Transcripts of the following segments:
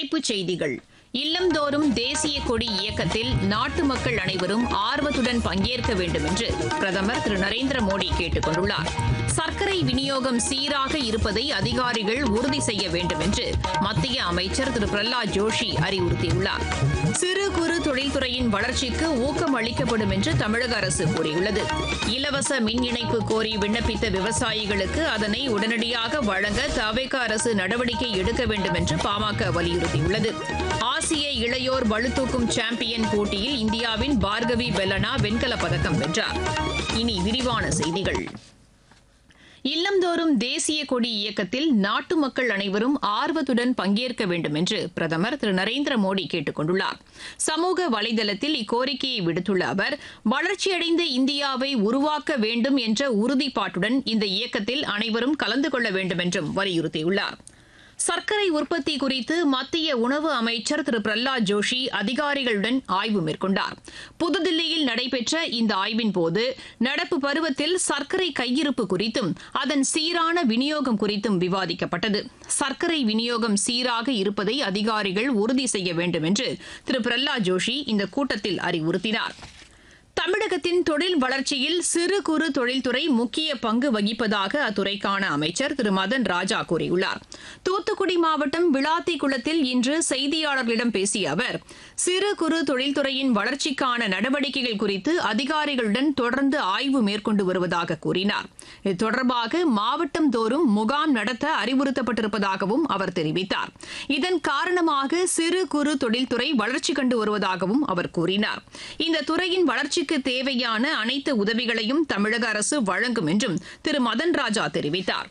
தலைப்புச் செய்திகள் இல்லந்தோறும் தேசிய கொடி இயக்கத்தில் நாட்டு மக்கள் அனைவரும் ஆர்வத்துடன் பங்கேற்க வேண்டும் என்று பிரதமர் திரு நரேந்திர மோடி கேட்டுக் கொண்டுள்ளார் சர்க்கரை விநியோகம் சீராக இருப்பதை அதிகாரிகள் உறுதி செய்ய வேண்டும் என்று மத்திய அமைச்சர் திரு பிரஹ்லாத் ஜோஷி அறிவுறுத்தியுள்ளார் சிறு குறு தொழில்துறையின் வளர்ச்சிக்கு ஊக்கம் அளிக்கப்படும் என்று தமிழக அரசு கூறியுள்ளது இலவச மின் இணைப்பு கோரி விண்ணப்பித்த விவசாயிகளுக்கு அதனை உடனடியாக வழங்க தவேக அரசு நடவடிக்கை எடுக்க வேண்டும் என்று பாமக வலியுறுத்தியுள்ளது ஆசிய இளையோர் பளுதூக்கும் சாம்பியன் போட்டியில் இந்தியாவின் பார்கவி பெல்லனா வெண்கலப் பதக்கம் வென்றார் இனி விரிவான செய்திகள் இல்லந்தோறும் தேசிய கொடி இயக்கத்தில் நாட்டு மக்கள் அனைவரும் ஆர்வத்துடன் பங்கேற்க வேண்டும் என்று பிரதமர் திரு நரேந்திர மோடி கேட்டுக் கொண்டுள்ளார் சமூக வலைதளத்தில் இக்கோரிக்கையை விடுத்துள்ள அவர் வளர்ச்சியடைந்த இந்தியாவை உருவாக்க வேண்டும் என்ற உறுதிப்பாட்டுடன் இந்த இயக்கத்தில் அனைவரும் கலந்து கொள்ள வேண்டும் என்றும் வலியுறுத்தியுள்ளார் சர்க்கரை உற்பத்தி குறித்து மத்திய உணவு அமைச்சர் திரு பிரஹ்லாத் ஜோஷி அதிகாரிகளுடன் ஆய்வு மேற்கொண்டார் புதுதில்லியில் நடைபெற்ற இந்த ஆய்வின் போது நடப்பு பருவத்தில் சர்க்கரை கையிருப்பு குறித்தும் அதன் சீரான விநியோகம் குறித்தும் விவாதிக்கப்பட்டது சர்க்கரை விநியோகம் சீராக இருப்பதை அதிகாரிகள் உறுதி செய்ய வேண்டும் என்று திரு பிரஹ்லாத் ஜோஷி இந்த கூட்டத்தில் அறிவுறுத்தினார் தமிழகத்தின் தொழில் வளர்ச்சியில் சிறு குறு தொழில்துறை முக்கிய பங்கு வகிப்பதாக அத்துறைக்கான அமைச்சர் திரு மதன் ராஜா கூறியுள்ளார் தூத்துக்குடி மாவட்டம் விளாத்திக்குளத்தில் இன்று செய்தியாளர்களிடம் பேசிய அவர் சிறு குறு தொழில்துறையின் வளர்ச்சிக்கான நடவடிக்கைகள் குறித்து அதிகாரிகளுடன் தொடர்ந்து ஆய்வு மேற்கொண்டு வருவதாக கூறினார் இது தொடர்பாக மாவட்டம் தோறும் முகாம் நடத்த அறிவுறுத்தப்பட்டிருப்பதாகவும் அவர் தெரிவித்தார் இதன் காரணமாக சிறு குறு தொழில்துறை வளர்ச்சி கண்டு வருவதாகவும் அவர் கூறினார் இந்த துறையின் வளர்ச்சிக்கு தேவையான அனைத்து உதவிகளையும் தமிழக அரசு வழங்கும் என்றும் திரு மதன் ராஜா தெரிவித்தார்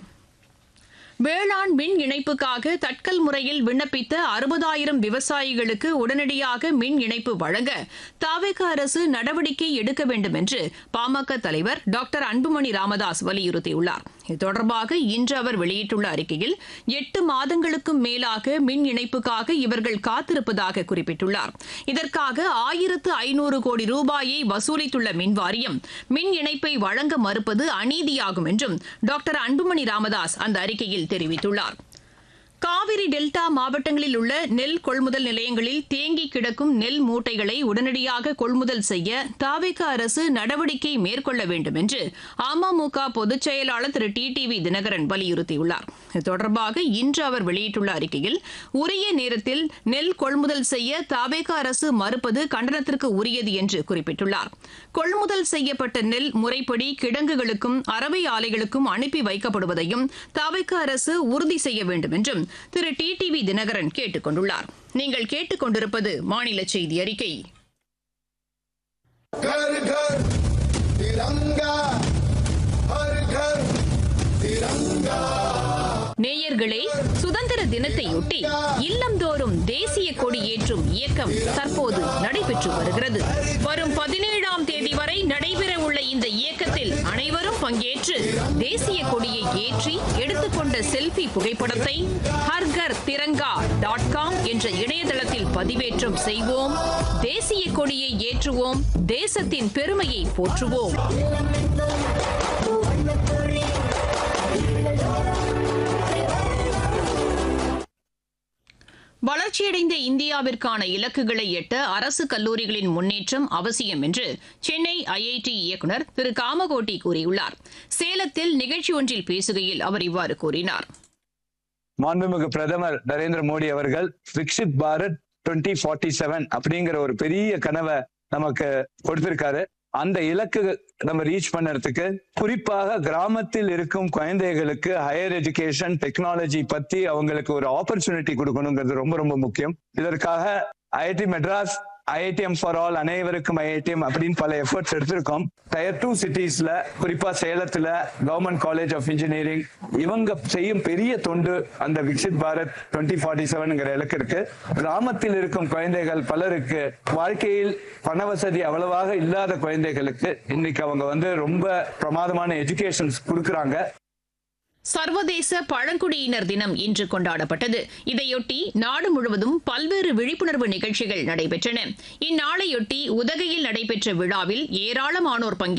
வேளாண் மின் இணைப்புக்காக தட்கல் முறையில் விண்ணப்பித்த அறுபதாயிரம் விவசாயிகளுக்கு உடனடியாக மின் இணைப்பு வழங்க தாவேக அரசு நடவடிக்கை எடுக்க வேண்டும் என்று பாமக தலைவர் டாக்டர் அன்புமணி ராமதாஸ் வலியுறுத்தியுள்ளார் இது தொடர்பாக இன்று அவர் வெளியிட்டுள்ள அறிக்கையில் எட்டு மாதங்களுக்கும் மேலாக மின் இணைப்புக்காக இவர்கள் காத்திருப்பதாக குறிப்பிட்டுள்ளார் இதற்காக ஆயிரத்து ஐநூறு கோடி ரூபாயை வசூலித்துள்ள மின் வாரியம் மின் இணைப்பை வழங்க மறுப்பது அநீதியாகும் என்றும் டாக்டர் அன்புமணி ராமதாஸ் அந்த அறிக்கையில் தெரிவித்துள்ளார் காவிரி டெல்டா மாவட்டங்களில் உள்ள நெல் கொள்முதல் நிலையங்களில் தேங்கி கிடக்கும் நெல் மூட்டைகளை உடனடியாக கொள்முதல் செய்ய தாவேக அரசு நடவடிக்கை மேற்கொள்ள வேண்டும் என்று அமமுக பொதுச் செயலாளர் திரு டி டிவி தினகரன் வலியுறுத்தியுள்ளார் இது தொடர்பாக இன்று அவர் வெளியிட்டுள்ள அறிக்கையில் உரிய நேரத்தில் நெல் கொள்முதல் செய்ய தாவேக அரசு மறுப்பது கண்டனத்திற்கு உரியது என்று குறிப்பிட்டுள்ளார் கொள்முதல் செய்யப்பட்ட நெல் முறைப்படி கிடங்குகளுக்கும் அரவை ஆலைகளுக்கும் அனுப்பி வைக்கப்படுவதையும் தாவேக அரசு உறுதி செய்ய வேண்டும் என்றும் திரு டி டிவி தினகரன் கேட்டுக் கொண்டுள்ளார் நீங்கள் கேட்டுக் கொண்டிருப்பது மாநில செய்தி அறிக்கை घर घर तिरंगा हर घर तिरंगा நேயர்களே சுதந்திர தினத்தையொட்டி இல்லந்தோறும் தேசிய கொடி ஏற்றும் இயக்கம் தற்போது நடைபெற்று வருகிறது வரும் பதினேழாம் தேதி வரை நடைபெற உள்ள இந்த இயக்கத்தில் அனைவரும் பங்கேற்று தேசிய கொடியை ஏற்றி எடுத்துக்கொண்ட செல்ஃபி புகைப்படத்தை ஹர்கர் திரங்கா டாட் காம் என்ற இணையதளத்தில் பதிவேற்றம் செய்வோம் தேசிய கொடியை ஏற்றுவோம் தேசத்தின் பெருமையை போற்றுவோம் வளர்ச்சியடைந்த இந்தியாவிற்கான இலக்குகளை எட்ட அரசு கல்லூரிகளின் முன்னேற்றம் அவசியம் என்று சென்னை ஐஐடி இயக்குநர் திரு காமகோட்டி கூறியுள்ளார் சேலத்தில் நிகழ்ச்சி ஒன்றில் பேசுகையில் அவர் இவ்வாறு கூறினார் மாண்புமிகு பிரதமர் நரேந்திர மோடி அவர்கள் Viksit Bharat twenty forty seven அப்படிங்கிற ஒரு பெரிய கனவை நமக்கு கொடுத்திருக்காரு அந்த இலக்கு நம்ம ரீச் பண்ணறதுக்கு குறிப்பாக கிராமத்தில் இருக்கும் குழந்தைகளுக்கு ஹையர் எஜுகேஷன் டெக்னாலஜி பத்தி அவங்களுக்கு ஒரு ஆப்பர்ச்சுனிட்டி கொடுக்கணுங்கிறது ரொம்ப ரொம்ப முக்கியம் இதற்காக IIT Madras IITM for all அனைவருக்கும் ஐஐடிஎம் அப்படின்னு பல எஃபர்ட்ஸ் எடுத்திருக்கோம் டயர் டூ சிட்டிஸ்ல குறிப்பா சேலத்துல கவர்மெண்ட் காலேஜ் ஆஃப் இன்ஜினியரிங் இவங்க செய்யும் பெரிய தொண்டு அந்த விக்சித் பாரத் டுவெண்ட்டி ஃபார்ட்டி செவன்ங்கிற இலக்கு இருக்கு கிராமத்தில் இருக்கும் குழந்தைகள் பலருக்கு வாழ்க்கையில் பண வசதி அவ்வளவாக இல்லாத குழந்தைகளுக்கு இன்னைக்கு அவங்க வந்து ரொம்ப பிரமாதமான எஜுகேஷன்ஸ் கொடுக்குறாங்க சர்வதேச பழங்குடியினர் தினம் இன்று கொண்டாடப்பட்டது இதையொட்டி நாடு முழுவதும் பல்வேறு விழிப்புணர்வு நிகழ்ச்சிகள் நடைபெற்றன இந்நாளையொட்டி உதகையில் நடைபெற்ற விழாவில் ஏராளமானோர் பங்கேற்று